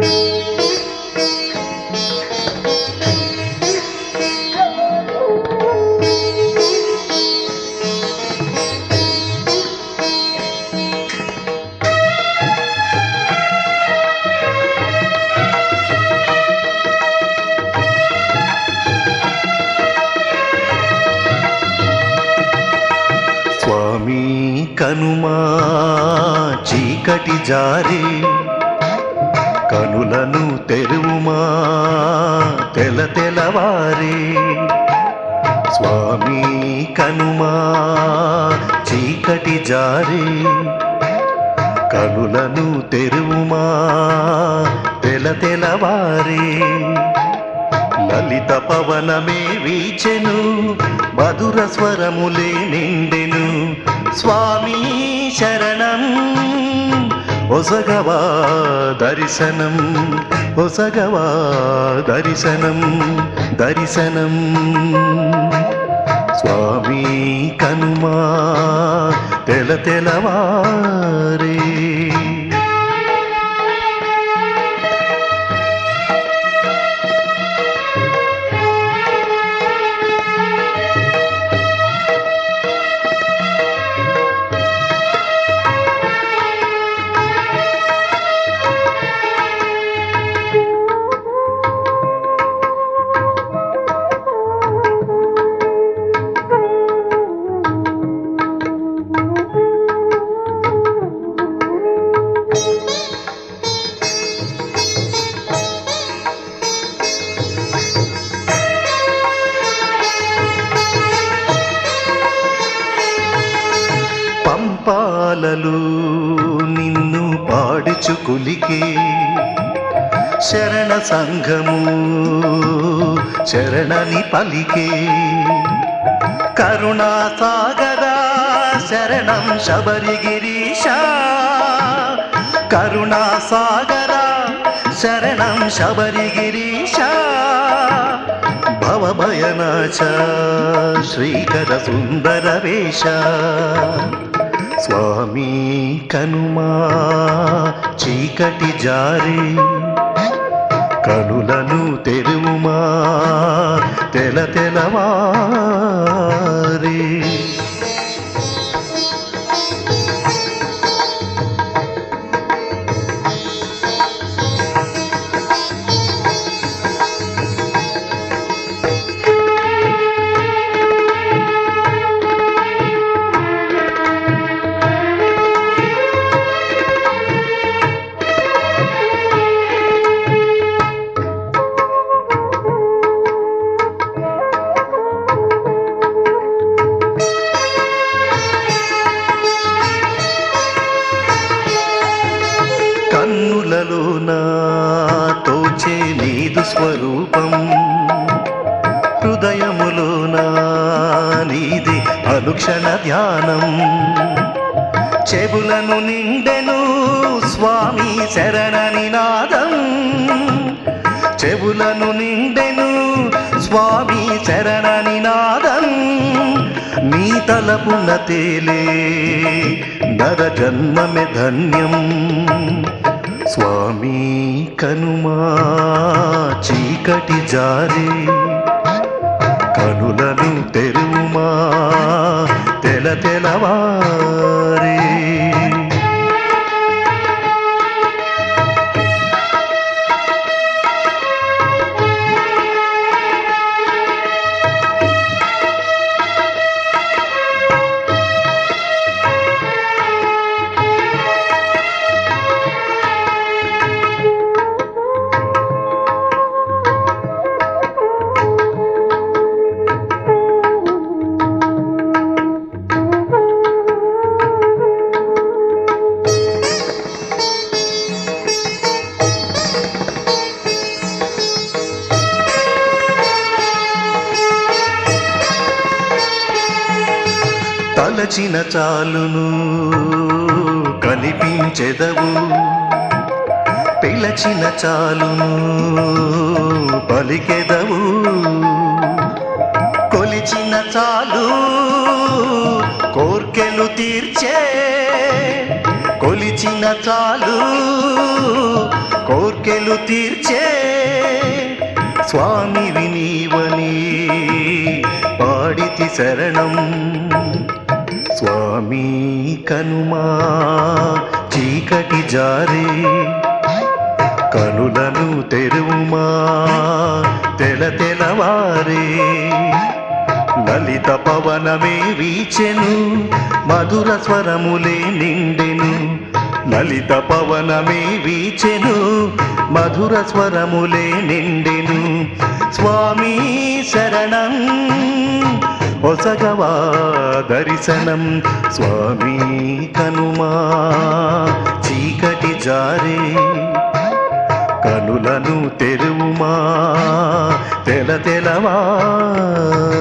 స్వామి కనుమా చీకటి జారి కనులను తెరువుమా తెల తెలవారి స్వామి కనుమా చీకటి జారి కనులను తెరువుమా తెల తెలవారి లలిత పవనమే వీచెను మధుర స్వరములే నిండెను స్వామి శరణం ఒసగవా దర్శనం ఒసగవా దర్శనం దర్శనం స్వామి కనుమా తెల తెలవారే పంపాలలు నిన్ను పాడుచు కులికే శరణ సంఘము శరణని పలికే కరుణా సాగరా శరణం శబరిగిరీశ కరుణా సాగరా శరణం శబరిగిరీశ భవభయనాచ శ్రీకర సుందర వేష స్వామి కనుమా చీకటి జారి కనులను తెరువుమా తెల తెలవారి కన్నులలో నా తోచే నీదు స్వరూపం హృదయములో నా నీది అనుక్షణ ధ్యానం చెవులను నిండెను స్వామి శరణ నినాదం చెవులను నిండెను స్వామి శరణ నినాదం నీ తలపున తేలే నర జన్మమే ధన్యం స్వామి కనుమా చీకటి జారి కనులను తెరుమా తెల తెలవారే తలచిన చాలును కనిపించెదవు పిలచిన చాలును పలికెదవు కొలిచిన చాలు కోర్కెలు తీర్చే కొలిచిన చాలు కోర్కెలు తీర్చే స్వామి వినీవని పాడితి శరణం స్వామి కనుమా చీకటి జారే కనులను తెరువుమా తెల తెలవారే లలిత పవనమే వీచెను మధుర స్వరములే నిండెను లలిత పవనమే వీచెను మధుర స్వరములే నిండెను స్వామి శరణం ఒసగవా దర్శనం స్వామి కనుమా చీకటి జారే కనులను తెరువుమా తెల తెలవారే